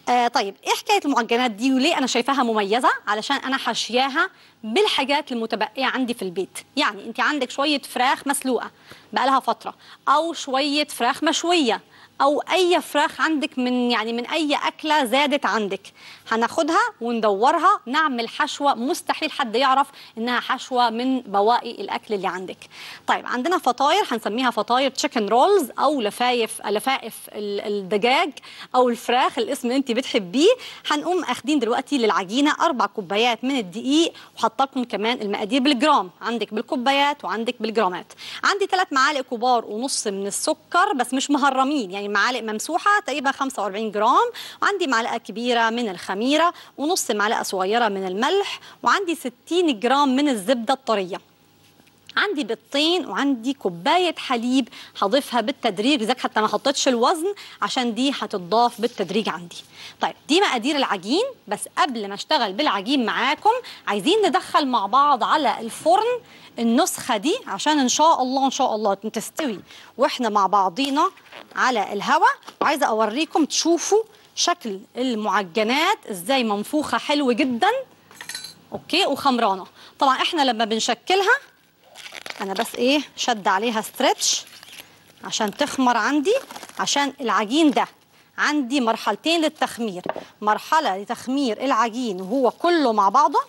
آه طيب ايه حكايه المعجنات دي وليه انا شايفاها مميزه علشان انا حاشياها بالحاجات المتبقيه عندي في البيت يعني انت عندك شويه فراخ مسلوقه بقالها فتره او شويه فراخ مشويه او اي فراخ عندك من يعني من اي اكله زادت عندك هناخدها وندورها نعمل حشوه مستحيل حد يعرف انها حشوه من بواقي الاكل اللي عندك طيب عندنا فطاير هنسميها فطاير تشيكن رولز او لفايف لفائف ال- الدجاج او الفراخ الاسم اللي انت بتحبيه هنقوم اخدين دلوقتي للعجينه اربع كوبايات من الدقيق وحاطه لكم كمان المقادير بالجرام عندك بالكوبايات وعندك بالجرامات عندي ثلاث معالق كبار ونص من السكر بس مش مهرمين يعني معالق ممسوحه تقريبا 45 جرام وعندي معلقه كبيره من الخميره ونص معلقه صغيره من الملح وعندي 60 جرام من الزبده الطريه عندي بيضتين وعندي كوبايه حليب هضيفها بالتدريج لذلك حتى ما حطيتش الوزن عشان دي هتضاف بالتدريج عندي طيب دي مقادير العجين بس قبل ما اشتغل بالعجين معاكم عايزين ندخل مع بعض على الفرن النسخه دي عشان ان شاء الله ان شاء الله تستوي واحنا مع بعضينا على الهوا وعايزه اوريكم تشوفوا شكل المعجنات ازاي منفوخه حلو جدا اوكي وخمرانه طبعا احنا لما بنشكلها انا بس ايه شد عليها ستريتش عشان تخمر عندي عشان العجين ده عندي مرحلتين للتخمير مرحله لتخمير العجين وهو كله مع بعضه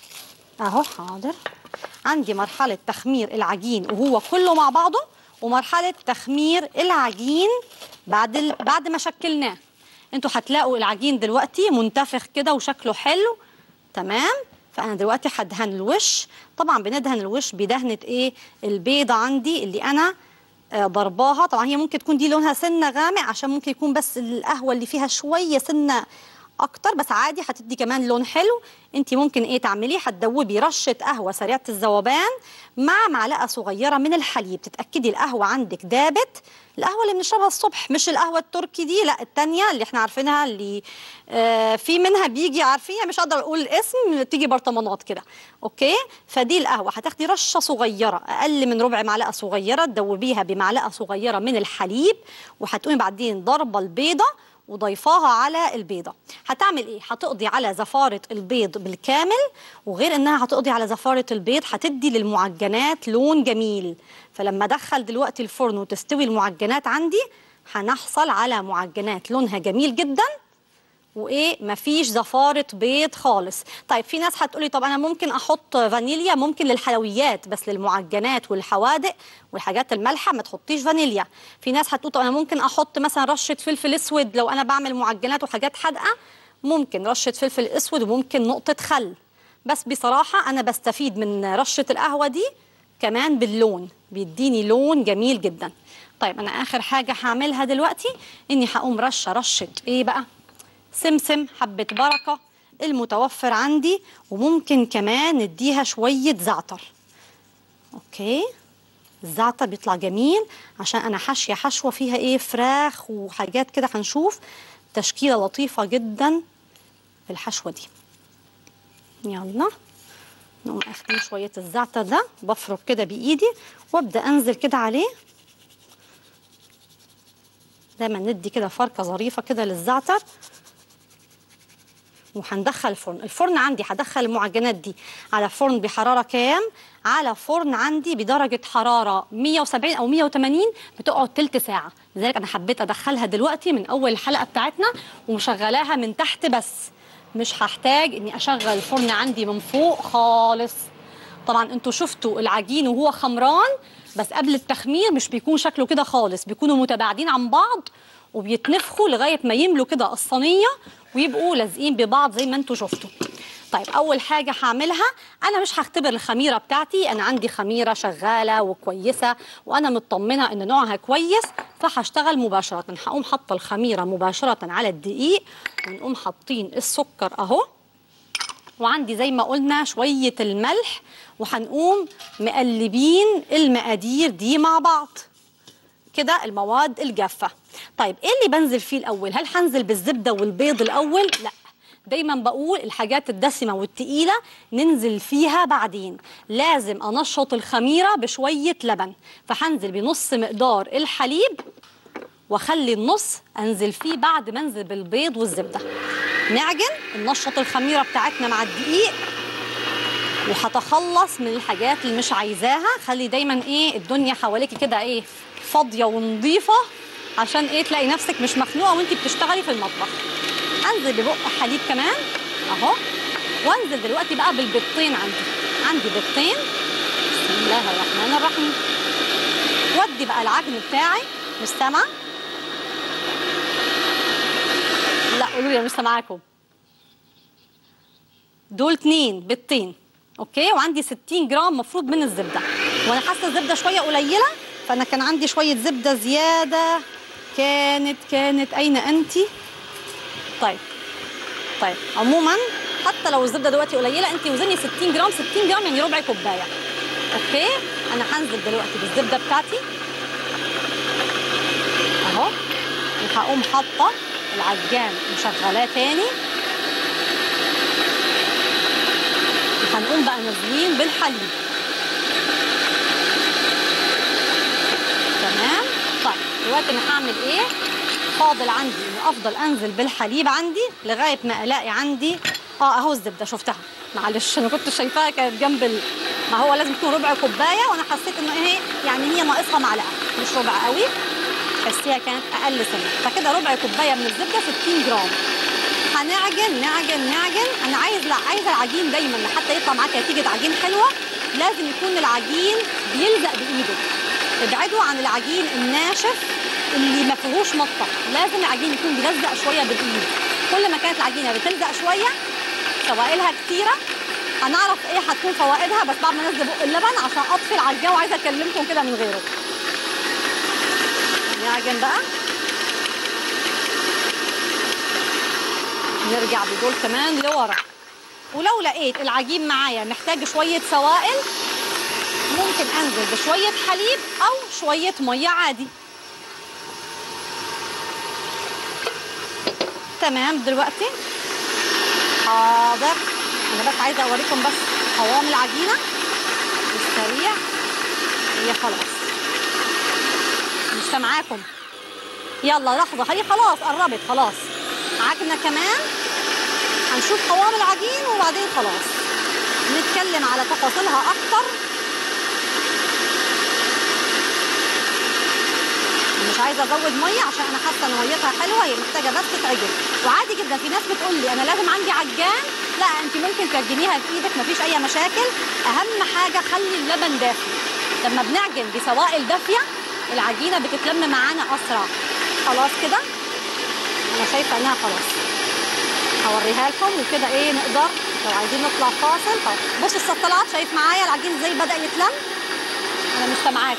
اهو حاضر عندي مرحله تخمير العجين وهو كله مع بعضه ومرحله تخمير العجين بعد ال... بعد ما شكلناه انتوا هتلاقوا العجين دلوقتي منتفخ كده وشكله حلو تمام فانا دلوقتي هدهن الوش طبعا بندهن الوش بدهنه ايه البيضه عندي اللي انا آه، ضرباها طبعا هي ممكن تكون دي لونها سنه غامق عشان ممكن يكون بس القهوه اللي فيها شويه سنه اكتر بس عادي هتدي كمان لون حلو انت ممكن ايه تعمليه هتدوبي رشه قهوه سريعه الذوبان مع معلقه صغيره من الحليب تتاكدي القهوه عندك دابت القهوه اللي بنشربها الصبح مش القهوه التركي دي لا التانية اللي احنا عارفينها اللي آه في منها بيجي عارفين مش هقدر اقول الاسم تيجي برطمانات كده اوكي فدي القهوه هتاخدي رشه صغيره اقل من ربع معلقه صغيره تدوبيها بمعلقه صغيره من الحليب وهتقومي بعدين ضربه البيضه وضيفاها على البيضة هتعمل ايه؟ هتقضي على زفارة البيض بالكامل وغير انها هتقضي على زفارة البيض هتدي للمعجنات لون جميل فلما ادخل دلوقتي الفرن وتستوي المعجنات عندي هنحصل على معجنات لونها جميل جدا وايه مفيش زفاره بيض خالص طيب في ناس هتقولي طب انا ممكن احط فانيليا ممكن للحلويات بس للمعجنات والحوادق والحاجات المالحه ما تحطيش فانيليا في ناس هتقول طب انا ممكن احط مثلا رشه فلفل اسود لو انا بعمل معجنات وحاجات حادقه ممكن رشه فلفل اسود وممكن نقطه خل بس بصراحه انا بستفيد من رشه القهوه دي كمان باللون بيديني لون جميل جدا طيب انا اخر حاجه هعملها دلوقتي اني هقوم رشه رشه ايه بقى سمسم حبة بركة المتوفر عندي وممكن كمان نديها شوية زعتر اوكي الزعتر بيطلع جميل عشان انا حاشية حشوة فيها ايه فراخ وحاجات كده هنشوف تشكيلة لطيفة جدا في الحشوة دي يلا نقوم اخدين شوية الزعتر ده بفرك كده بايدي وابدا انزل كده عليه دايما ندي كده فركة ظريفة كده للزعتر وهندخل الفرن الفرن عندي هدخل المعجنات دي على فرن بحراره كام على فرن عندي بدرجه حراره 170 او 180 بتقعد تلت ساعه لذلك انا حبيت ادخلها دلوقتي من اول الحلقه بتاعتنا ومشغلاها من تحت بس مش هحتاج اني اشغل الفرن عندي من فوق خالص طبعا انتوا شفتوا العجين وهو خمران بس قبل التخمير مش بيكون شكله كده خالص بيكونوا متباعدين عن بعض وبيتنفخوا لغايه ما يملوا كده الصينيه ويبقوا لازقين ببعض زي ما انتوا شفتوا طيب اول حاجه هعملها انا مش هختبر الخميره بتاعتي انا عندي خميره شغاله وكويسه وانا مطمنه ان نوعها كويس فهشتغل مباشره هقوم حاطه الخميره مباشره على الدقيق ونقوم حاطين السكر اهو وعندي زي ما قلنا شويه الملح وهنقوم مقلبين المقادير دي مع بعض كده المواد الجافه طيب ايه اللي بنزل فيه الاول هل هنزل بالزبده والبيض الاول لا دايما بقول الحاجات الدسمه والتقيله ننزل فيها بعدين لازم انشط الخميره بشويه لبن فهنزل بنص مقدار الحليب واخلي النص انزل فيه بعد ما انزل بالبيض والزبده نعجن ننشط الخميره بتاعتنا مع الدقيق وهتخلص من الحاجات اللي مش عايزاها خلي دايما ايه الدنيا حواليكي كده ايه فاضيه ونظيفه عشان ايه تلاقي نفسك مش مخنوقه وانت بتشتغلي في المطبخ انزل ببق حليب كمان اهو وانزل دلوقتي بقى بالبيضتين عندي عندي بيضتين بسم الله الرحمن الرحيم ودي بقى العجن بتاعي مش سامعه لا قولوا لي أنا مش سامعاكم دول اتنين بيضتين اوكي وعندي 60 جرام مفروض من الزبده وانا حاسه الزبده شويه قليله فانا كان عندي شويه زبده زياده كانت كانت اين انت طيب طيب عموما حتى لو الزبده دلوقتي قليله انت وزني 60 جرام 60 جرام يعني ربع كوبايه اوكي انا هنزل دلوقتي بالزبده بتاعتي اهو وهقوم حاطه العجان مشغلاه تاني وهنقوم بقى نازلين بالحليب تمام طيب دلوقتي انا هعمل ايه فاضل عندي اني افضل انزل بالحليب عندي لغايه ما الاقي عندي اه اهو الزبده شفتها معلش انا كنت شايفاها كانت جنب ال... ما هو لازم تكون ربع كوبايه وانا حسيت انه ايه يعني هي ناقصها معلقه مش ربع قوي تحسيها كانت اقل سنه فكده ربع كوبايه من الزبده 60 جرام هنعجن نعجن نعجن انا عايز لا عايزه العجين دايما حتى يطلع معاك نتيجه عجين حلوه لازم يكون العجين بيلزق بايدك ابعدوا عن العجين الناشف اللي ما فيهوش مطه لازم العجين يكون بيلزق شويه بالايد كل ما كانت العجينه بتلزق شويه سوائلها كتيره هنعرف ايه هتكون فوائدها بس بعد ما انزل بق اللبن عشان اطفي العجان وعايزه اكلمكم كده من غيره نعجن بقى نرجع بدول كمان لورا ولو لقيت العجين معايا محتاج شوية سوائل ممكن انزل بشوية حليب او شوية مية عادي تمام دلوقتي حاضر انا بس عايزة اوريكم بس قوام العجينة السريع هي خلاص مش سامعاكم يلا لحظة هي خلاص قربت خلاص عجنة كمان هنشوف قوام العجين وبعدين خلاص نتكلم على تفاصيلها أكتر مش عايزة أزود مية عشان أنا حاسة إن ميتها حلوة هي محتاجة بس تتعجن وعادي جدا في ناس بتقول لي أنا لازم عندي عجان لا أنت ممكن تعجنيها بإيدك مفيش أي مشاكل أهم حاجة خلي اللبن دافي لما بنعجن بسوائل دافية العجينة بتتلم معانا أسرع خلاص كده انا شايفه انها خلاص هوريها لكم وكده ايه نقدر لو عايزين نطلع فاصل خلاص بص السطلات شايف معايا العجين ازاي بدا يتلم انا مش سامعاك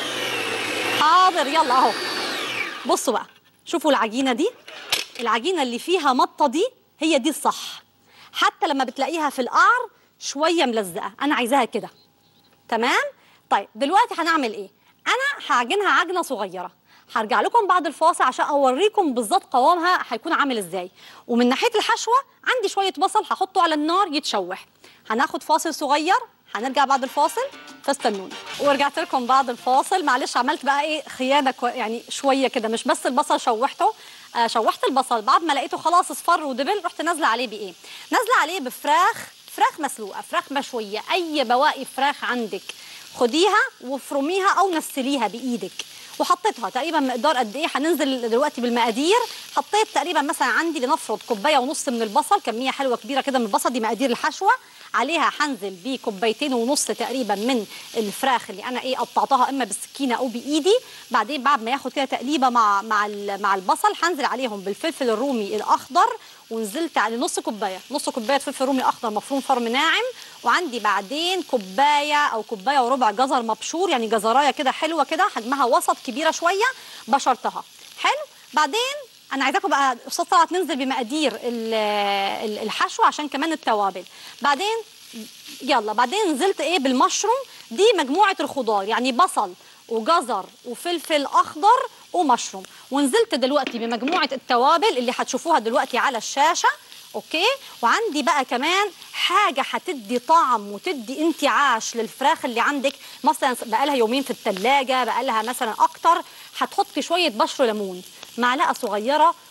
حاضر يلا اهو بصوا بقى شوفوا العجينه دي العجينه اللي فيها مطه دي هي دي الصح حتى لما بتلاقيها في القعر شويه ملزقه انا عايزاها كده تمام طيب دلوقتي هنعمل ايه انا هعجنها عجنه صغيره هرجع لكم بعد الفاصل عشان اوريكم بالظبط قوامها هيكون عامل ازاي ومن ناحيه الحشوه عندي شويه بصل هحطه على النار يتشوح هناخد فاصل صغير هنرجع بعد الفاصل فاستنونا ورجعت لكم بعد الفاصل معلش عملت بقى ايه خيانه كو يعني شويه كده مش بس البصل شوحته آه شوحت البصل بعد ما لقيته خلاص اصفر ودبل رحت نازله عليه بايه نازله عليه بفراخ فراخ مسلوقه فراخ مشويه اي بواقي فراخ عندك خديها وافرميها او نسليها بايدك وحطيتها تقريبا مقدار قد ايه هننزل دلوقتي بالمقادير حطيت تقريبا مثلا عندي لنفرض كوبايه ونص من البصل كميه حلوه كبيره كده من البصل دي مقادير الحشوه عليها هنزل بكوبايتين ونص تقريبا من الفراخ اللي انا ايه قطعتها اما بالسكينه او بايدي بعدين بعد ما ياخد كده تقليبه مع مع مع البصل هنزل عليهم بالفلفل الرومي الاخضر ونزلت على نص كوبايه نص كوبايه فلفل رومي اخضر مفروم فرم ناعم وعندي بعدين كوبايه او كوبايه وربع جزر مبشور يعني جزرايه كده حلوه كده حجمها وسط كبيره شويه بشرتها حلو بعدين انا عايزاكم بقى استاذ طلعت ننزل بمقادير الحشو عشان كمان التوابل بعدين يلا بعدين نزلت ايه بالمشروم دي مجموعه الخضار يعني بصل وجزر وفلفل اخضر ومشروم ونزلت دلوقتي بمجموعه التوابل اللي هتشوفوها دلوقتي على الشاشه اوكي وعندي بقى كمان حاجه هتدي طعم وتدي انتعاش للفراخ اللي عندك مثلا بقالها يومين في الثلاجه بقالها مثلا اكتر هتحطي شويه بشر ليمون معلقه صغيره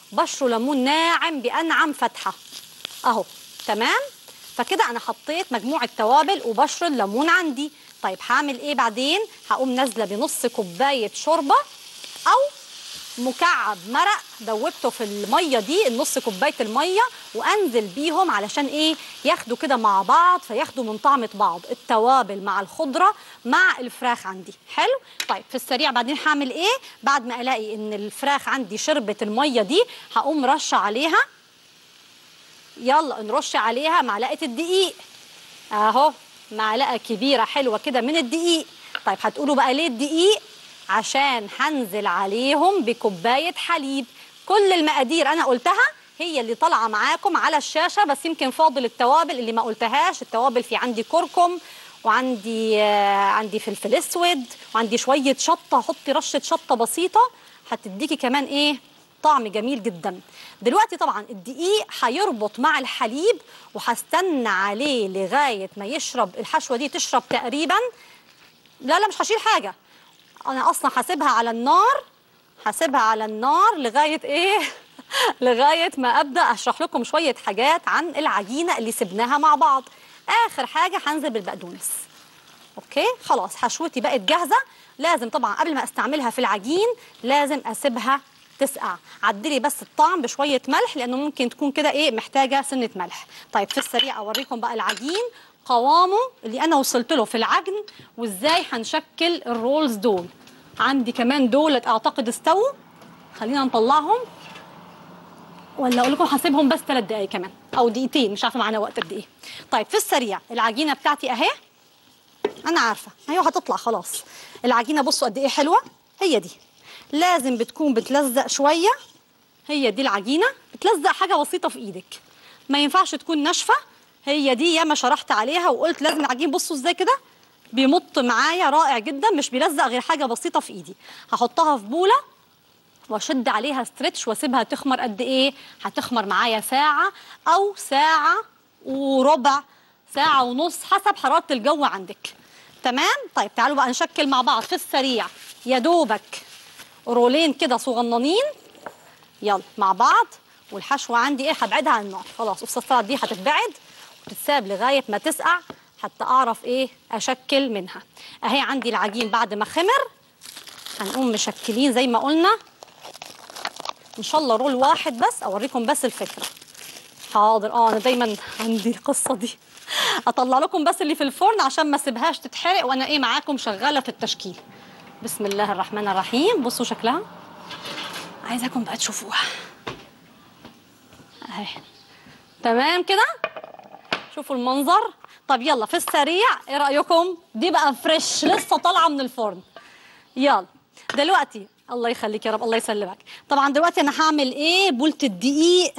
بشره ليمون ناعم بانعم فتحه اهو تمام فكده انا حطيت مجموعه توابل وبشر الليمون عندي طيب هعمل ايه بعدين هقوم نازله بنص كوبايه شوربه او مكعب مرق دوبته في الميه دي النص كوبايه الميه وانزل بيهم علشان ايه ياخدوا كده مع بعض فياخدوا من طعمه بعض التوابل مع الخضره مع الفراخ عندي حلو طيب في السريع بعدين هعمل ايه بعد ما الاقي ان الفراخ عندي شربت الميه دي هقوم رشه عليها يلا نرش عليها معلقه الدقيق اهو معلقه كبيره حلوه كده من الدقيق طيب هتقولوا بقى ليه الدقيق عشان هنزل عليهم بكوبايه حليب كل المقادير انا قلتها هي اللي طالعه معاكم على الشاشه بس يمكن فاضل التوابل اللي ما قلتهاش التوابل في عندي كركم وعندي آه عندي فلفل اسود وعندي شويه شطه حطي رشه شطه بسيطه هتديكي كمان ايه طعم جميل جدا دلوقتي طبعا الدقيق هيربط مع الحليب وهستنى عليه لغايه ما يشرب الحشوه دي تشرب تقريبا لا لا مش هشيل حاجه انا اصلا هسيبها على النار هسيبها على النار لغايه ايه لغايه ما ابدا اشرح لكم شويه حاجات عن العجينه اللي سبناها مع بعض اخر حاجه هنزل بالبقدونس اوكي خلاص حشوتي بقت جاهزه لازم طبعا قبل ما استعملها في العجين لازم اسيبها تسقع عدلي بس الطعم بشويه ملح لانه ممكن تكون كده ايه محتاجه سنه ملح طيب في السريع اوريكم بقى العجين قوامه اللي انا وصلت له في العجن وازاي هنشكل الرولز دول عندي كمان دولت اعتقد استووا خلينا نطلعهم ولا اقول لكم هسيبهم بس ثلاث دقايق كمان او دقيقتين مش عارفه معانا وقت قد ايه طيب في السريع العجينه بتاعتي اهي انا عارفه ايوه هتطلع خلاص العجينه بصوا قد ايه حلوه هي دي لازم بتكون بتلزق شويه هي دي العجينه بتلزق حاجه بسيطه في ايدك ما ينفعش تكون ناشفه هي دي ياما شرحت عليها وقلت لازم العجين بصوا ازاي كده بيمط معايا رائع جدا مش بيلزق غير حاجه بسيطه في ايدي هحطها في بوله واشد عليها ستريتش واسيبها تخمر قد ايه هتخمر معايا ساعه او ساعه وربع ساعه ونص حسب حراره الجو عندك تمام طيب تعالوا بقى نشكل مع بعض في السريع يا دوبك رولين كده صغننين يلا مع بعض والحشوه عندي ايه هبعدها عن النار خلاص قصه السلطه دي هتتبعد وتتساب لغايه ما تسقع حتى اعرف ايه اشكل منها اهي عندي العجين بعد ما خمر هنقوم مشكلين زي ما قلنا ان شاء الله رول واحد بس اوريكم بس الفكره حاضر اه انا دايما عندي القصه دي اطلع لكم بس اللي في الفرن عشان ما اسيبهاش تتحرق وانا ايه معاكم شغاله في التشكيل بسم الله الرحمن الرحيم بصوا شكلها عايزاكم بقى تشوفوها اهي تمام كده شوفوا المنظر طب يلا في السريع ايه رايكم دي بقى فريش لسه طالعه من الفرن يلا دلوقتي الله يخليك يا رب الله يسلمك طبعا دلوقتي انا هعمل ايه بولة الدقيق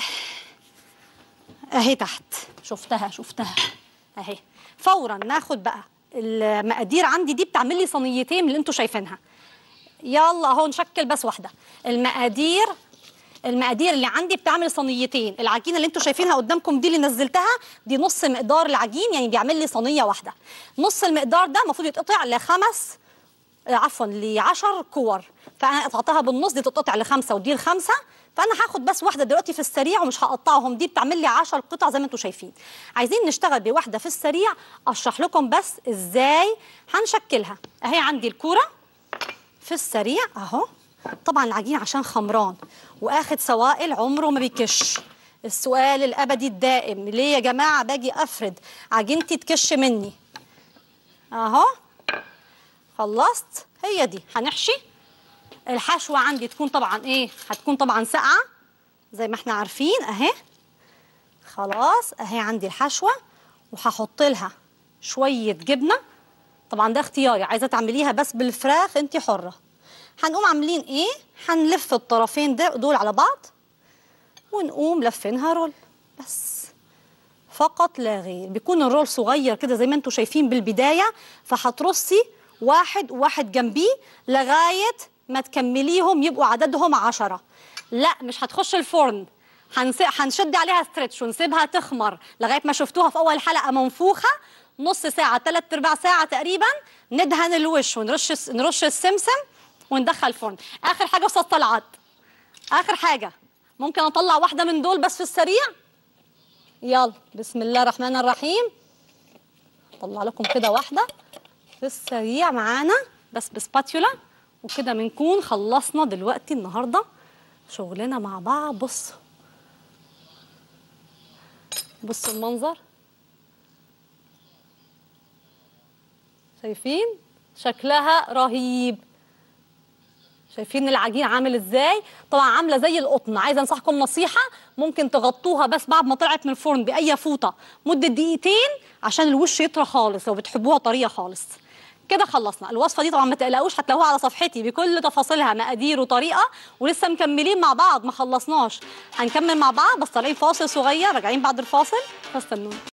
اهي تحت شفتها شفتها اهي فورا ناخد بقى المقادير عندي دي بتعمل لي صينيتين من اللي انتوا شايفينها يلا اهو نشكل بس واحده المقادير المقادير اللي عندي بتعمل صينيتين العجينه اللي انتوا شايفينها قدامكم دي اللي نزلتها دي نص مقدار العجين يعني بيعمل لي صينيه واحده نص المقدار ده المفروض يتقطع لخمس عفوا ل 10 كور فانا قطعتها بالنص دي تتقطع لخمسه ودي لخمسه فانا هاخد بس واحده دلوقتي في السريع ومش هقطعهم دي بتعمل لي 10 قطع زي ما انتم شايفين عايزين نشتغل بواحده في السريع اشرح لكم بس ازاي هنشكلها اهي عندي الكوره في السريع اهو طبعا العجين عشان خمران واخد سوائل عمره ما بيكش السؤال الابدي الدائم ليه يا جماعه باجي افرد عجينتي تكش مني اهو خلصت هي دي هنحشي الحشوه عندي تكون طبعا ايه هتكون طبعا ساقعه زي ما احنا عارفين اهي خلاص اهي عندي الحشوه وهحط لها شويه جبنه طبعا ده اختياري عايزه تعمليها بس بالفراخ انت حره هنقوم عاملين ايه هنلف الطرفين ده دول على بعض ونقوم لفينها رول بس فقط لا غير بيكون الرول صغير كده زي ما انتم شايفين بالبدايه فهترصي واحد وواحد جنبيه لغايه ما تكمليهم يبقوا عددهم عشرة لا مش هتخش الفرن هنس... هنشد عليها ستريتش ونسيبها تخمر لغايه ما شفتوها في اول حلقه منفوخه نص ساعه ثلاث ارباع ساعه تقريبا ندهن الوش ونرش نرش السمسم وندخل الفرن اخر حاجه وسط طلعت اخر حاجه ممكن اطلع واحده من دول بس في السريع يلا بسم الله الرحمن الرحيم اطلع لكم كده واحده في السريع معانا بس بسباتيولا وكده بنكون خلصنا دلوقتي النهارده شغلنا مع بعض بص بصوا المنظر شايفين شكلها رهيب شايفين العجين عامل ازاي طبعا عامله زي القطن عايزه انصحكم نصيحه ممكن تغطوها بس بعد ما طلعت من الفرن باي فوطه مده دقيقتين عشان الوش يطرى خالص لو بتحبوها طريه خالص كده خلصنا الوصفه دي طبعا ما تقلقوش هتلاقوها على صفحتي بكل تفاصيلها مقادير وطريقه ولسه مكملين مع بعض ما خلصناش هنكمل مع بعض بس طالعين فاصل صغير راجعين بعد الفاصل فاستنونا